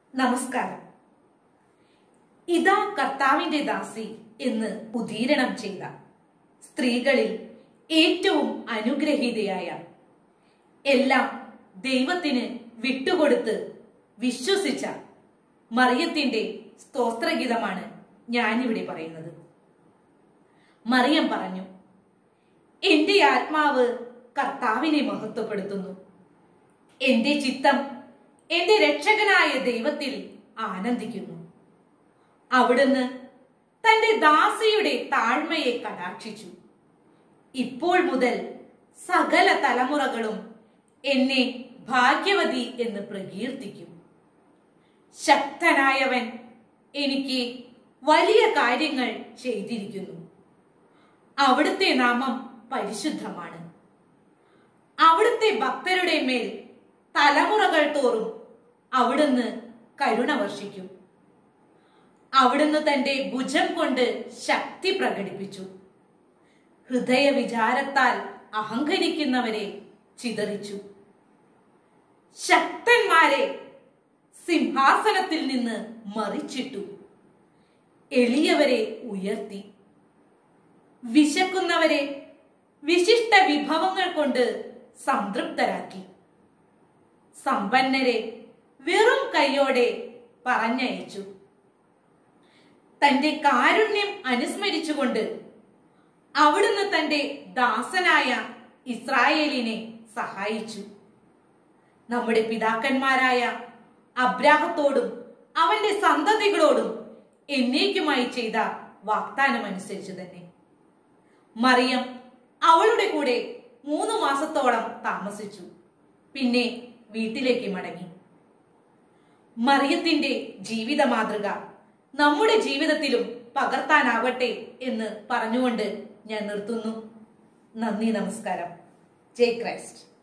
നമസ്കാരം ഇതാ കർത്താവിന്റെ ദാസി എന്ന് ഉദീരണം ചെയ്ത സ്ത്രീകളിൽ ഏറ്റവും അനുഗ്രഹീതയായ എല്ലാം ദൈവത്തിന് വിട്ടുകൊടുത്ത് വിശ്വസിച്ച മറിയത്തിന്റെ സ്തോത്രഗീതമാണ് ഞാനിവിടെ പറയുന്നത് മറിയം പറഞ്ഞു എന്റെ ആത്മാവ് കർത്താവിനെ മഹത്വപ്പെടുത്തുന്നു എന്റെ ചിത്തം എന്റെ രക്ഷകനായ ദൈവത്തിൽ ആനന്ദിക്കുന്നു അവിടുന്ന് തന്റെ ദാസിയുടെ താഴ്മയെ കടാക്ഷിച്ചു ഇപ്പോൾ മുതൽ സകല തലമുറകളും എന്നെ ഭാഗ്യവതി എന്ന് പ്രകീർത്തിക്കും ശക്തനായവൻ എനിക്ക് വലിയ കാര്യങ്ങൾ ചെയ്തിരിക്കുന്നു അവിടുത്തെ നാമം പരിശുദ്ധമാണ് അവിടുത്തെ ഭക്തരുടെ മേൽ തലമുറകൾ തോറും അവിടുന്ന് കരുണ വർഷിക്കും അവിടുന്ന് തന്റെ ഭുജം കൊണ്ട് ശക്തി പ്രകടിപ്പിച്ചു ഹൃദയ വിചാരത്താൽ അഹങ്കരിക്കുന്നവരെ ചിതറിച്ചു ശക്തന്മാരെ സിംഹാസനത്തിൽ നിന്ന് മറിച്ചിട്ടു എളിയവരെ ഉയർത്തി വിശക്കുന്നവരെ വിശിഷ്ട വിഭവങ്ങൾ കൊണ്ട് സംതൃപ്തരാക്കി സമ്പന്നരെ വെറും കൈയോടെ പറഞ്ഞയച്ചു തന്റെ കാരുണ്യം അനുസ്മരിച്ചുകൊണ്ട് അവിടുന്ന് തന്റെ ദാസനായ ഇസ്രായേലിനെ സഹായിച്ചു നമ്മുടെ പിതാക്കന്മാരായ അബ്രാഹത്തോടും അവന്റെ സന്തതികളോടും എന്നേക്കുമായി ചെയ്ത വാഗ്ദാനം അനുസരിച്ച് തന്നെ മറിയം അവളുടെ കൂടെ മൂന്ന് മാസത്തോളം താമസിച്ചു പിന്നെ വീട്ടിലേക്ക് മടങ്ങി മറിയത്തിന്റെ ജീവിത മാതൃക നമ്മുടെ ജീവിതത്തിലും പകർത്താനാവട്ടെ എന്ന് പറഞ്ഞുകൊണ്ട് ഞാൻ നിർത്തുന്നു നന്ദി നമസ്കാരം ജയ് ക്രൈസ്റ്റ്